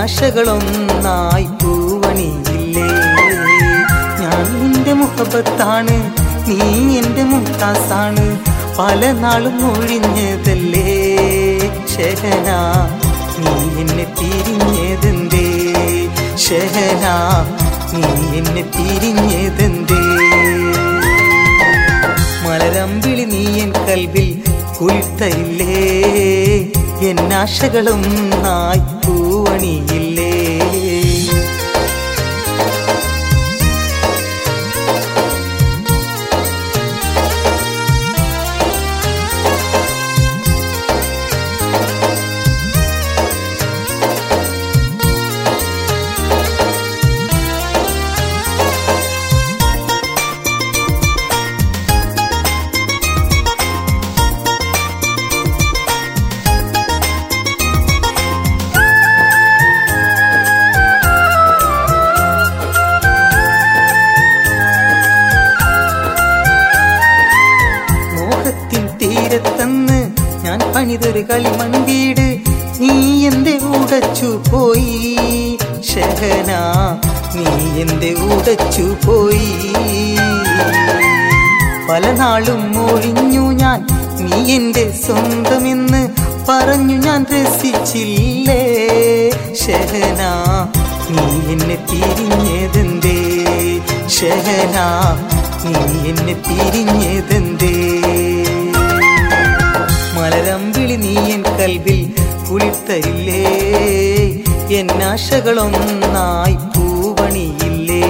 എന്നാശകളൊന്നായി പൂവണിയില്ലേ ഞാൻ നിന്റെ മുഖബത്താണ് നീ എന്റെ മുത്താസാണ് പല നാളും ഒഴിഞ്ഞതല്ലേ ഷഹന നീ എന്നെ പിരിഞ്ഞതെന്തേ ഷഹന നീ എന്നെ പിരിഞ്ഞതെന്തേ മലരമ്പിളി നീ എൻ കൽവിൽ കുളിർത്തയില്ലേ എന്നാശകളും നായി പൂവണിയില്ലേ മോഹത്തിൻ തീരത്തന്ന് ഞാൻ പണിതൊരു കളിമൺവീട് നീ എന്റെ ഉടച്ചു പോയി ഷഹന നീ എന്റെ ഉടച്ചു പോയി പല നാളും ഒഴിഞ്ഞു ഞാൻ നീ എന്റെ സ്വന്തമെന്ന് പറഞ്ഞു ഞാൻ രസിച്ചില്ലേ ഷഹന നീ എന്നെ പിരിഞ്ഞതെന്തേ ഷഹന നീ എന്നെ പിരിഞ്ഞതെന്തേ മലരമ്പിളി നീ എൻ കൽവിൽ കുളിർത്തരില്ലേ എന്നാശകളൊന്നായി പൂവണിയില്ലേ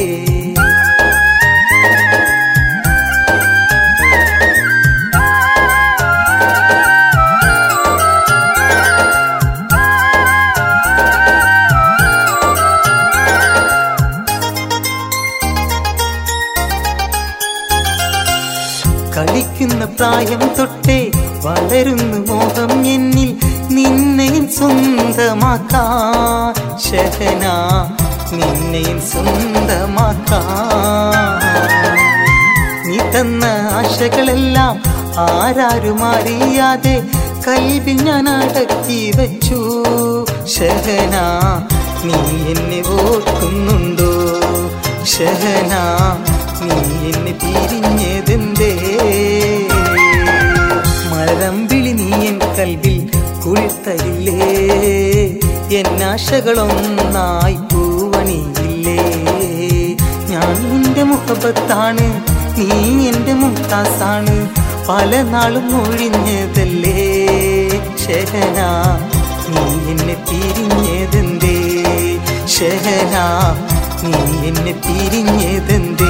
കളിക്കുന്ന പ്രായം തൊട്ടേ വളരുന്നു മോഹം എന്നിൽ നിന്നെയും സ്വന്തമാക്കാൻ ഷഹന നിന്നെയും സ്വന്തമാക്കാൻ നീ തന്ന ആശകളെല്ലാം ആരാരും അറിയാതെ കൽവിൽ ഞാൻ അടക്കി വെച്ചു ഷഹന നീ എന്നെ ഓർക്കുന്നുണ്ടോ ഷഹന നീ എന്നെ പിരിഞ്ഞതെന്തേ മലരമ്പിളി നീ എൻ കൽവിൽ കുളിർത്തരില്ലേ എന്നാശകളൊന്നായി പൂവണിയില്ലേ ഞാൻ നിന്റെ മുഖബത്താണ് നീ എന്റെ മുത്താസാണ് പല നാളും ഒഴിഞ്ഞതല്ലേ ഷഹന നീ എന്നെ പിരിഞ്ഞതെന്തേ ഷഹന നീ എന്നെ പിരിഞ്ഞതെന്തേ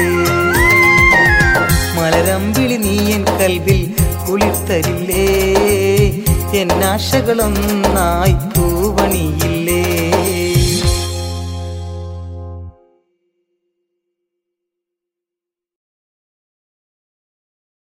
മലരമ്പിളി നീ എൻ കൽവിൽ കുളിർത്തരില്ലേ എന്നാശകളൊന്നായി പൂവണിയില്ലേ